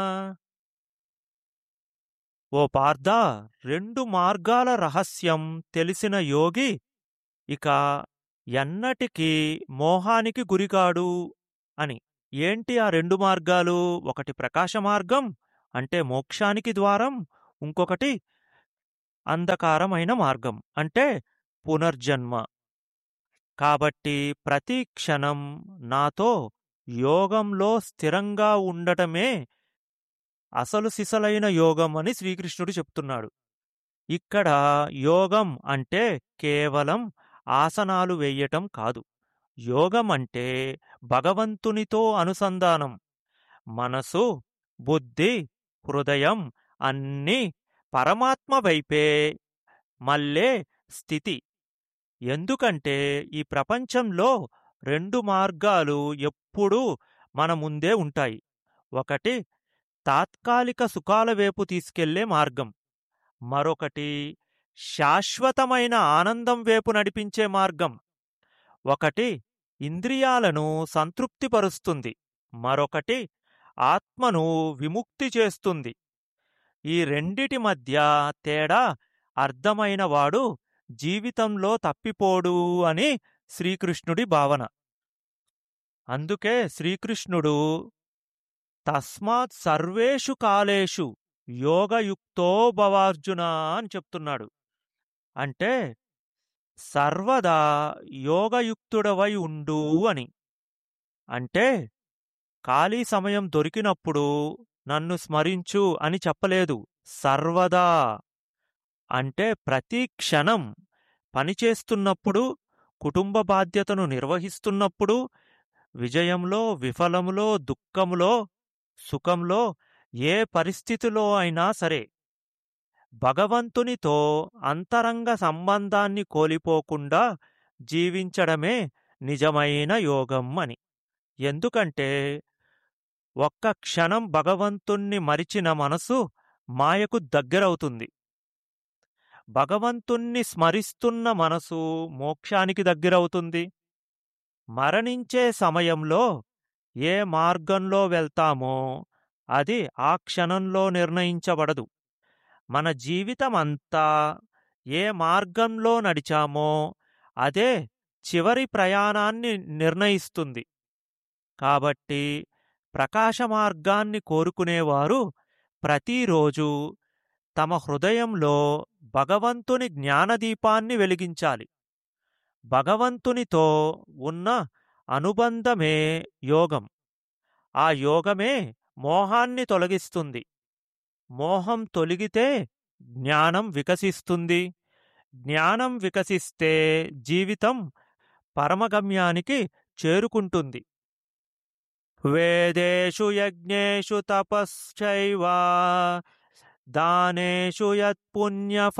ఓ పార్థ రెండు మార్గాల రహస్యం తెలిసిన యోగి ఇక ఎన్నటికీ మోహానికి గురికాడు అని ఏంటి ఆ రెండు మార్గాలు ఒకటి ప్రకాశ మార్గం అంటే మోక్షానికి ద్వారం ఇంకొకటి అంధకారమైన మార్గం అంటే పునర్జన్మ కాబట్టి ప్రతి క్షణం నాతో యోగంలో స్థిరంగా ఉండటమే అసలు సిసలైన యోగం అని శ్రీకృష్ణుడు చెప్తున్నాడు ఇక్కడ యోగం అంటే కేవలం ఆసనాలు వేయటం కాదు యోగం అంటే భగవంతునితో అనుసంధానం మనసు బుద్ధి హృదయం అన్నీ పరమాత్మ వైపే మళ్ళే స్థితి ఎందుకంటే ఈ ప్రపంచంలో రెండు మార్గాలు ఎప్పుడూ మన ముందే ఉంటాయి ఒకటి తాత్కాలిక సుఖాల వైపు తీసుకెళ్లే మార్గం మరొకటి శాశ్వతమైన ఆనందం వైపు నడిపించే మార్గం ఒకటి ఇంద్రియాలను సంతృప్తిపరుస్తుంది మరొకటి ఆత్మను విముక్తి చేస్తుంది ఈ రెండిటి మధ్య తేడా అర్థమైనవాడు జీవితంలో తప్పిపోడు అని శ్రీకృష్ణుడి భావన అందుకే శ్రీకృష్ణుడు తస్మాత్ సర్వేషు కాలేషు యోగయుక్తో భవార్జున అని చెప్తున్నాడు అంటే సర్వదా యోగయుక్తుడవై ఉండు అని అంటే ఖాళీ సమయం దొరికినప్పుడు నన్ను స్మరించు అని చెప్పలేదు సర్వదా అంటే ప్రతి క్షణం పనిచేస్తున్నప్పుడు కుటుంబ బాధ్యతను నిర్వహిస్తున్నప్పుడు విజయంలో విఫలములో దుఃఖములో సుఖంలో ఏ పరిస్థితిలో అయినా సరే భగవంతునితో అంతరంగ సంబంధాన్ని కోల్పోకుండా జీవించడమే నిజమైన యోగం అని ఎందుకంటే ఒక్క క్షణం భగవంతుణ్ణి మరిచిన మనసు మాయకు దగ్గరవుతుంది భగవంతుణ్ణి స్మరిస్తున్న మనసు మోక్షానికి దగ్గరవుతుంది మరణించే సమయంలో ఏ మార్గంలో వెళ్తామో అది ఆ క్షణంలో నిర్ణయించబడదు మన జీవితమంతా ఏ మార్గంలో నడిచామో అదే చివరి ప్రయాణాన్ని నిర్ణయిస్తుంది కాబట్టి ప్రకాశ మార్గాన్ని కోరుకునేవారు ప్రతిరోజు తమ హృదయంలో భగవంతుని జ్ఞానదీపాన్ని వెలిగించాలి భగవంతునితో ఉన్న అనుబంధమే యోగం ఆ యోగమే మోహాన్ని తొలగిస్తుంది మోహం తొలగితే జ్ఞానం వికసిస్తుంది జ్ఞానం వికసిస్తే జీవితం పరమగమ్యానికి చేరుకుంటుంది వేదేషు యజ్ఞేషు తపశ్చైవ దానేషు యత్పుణ్య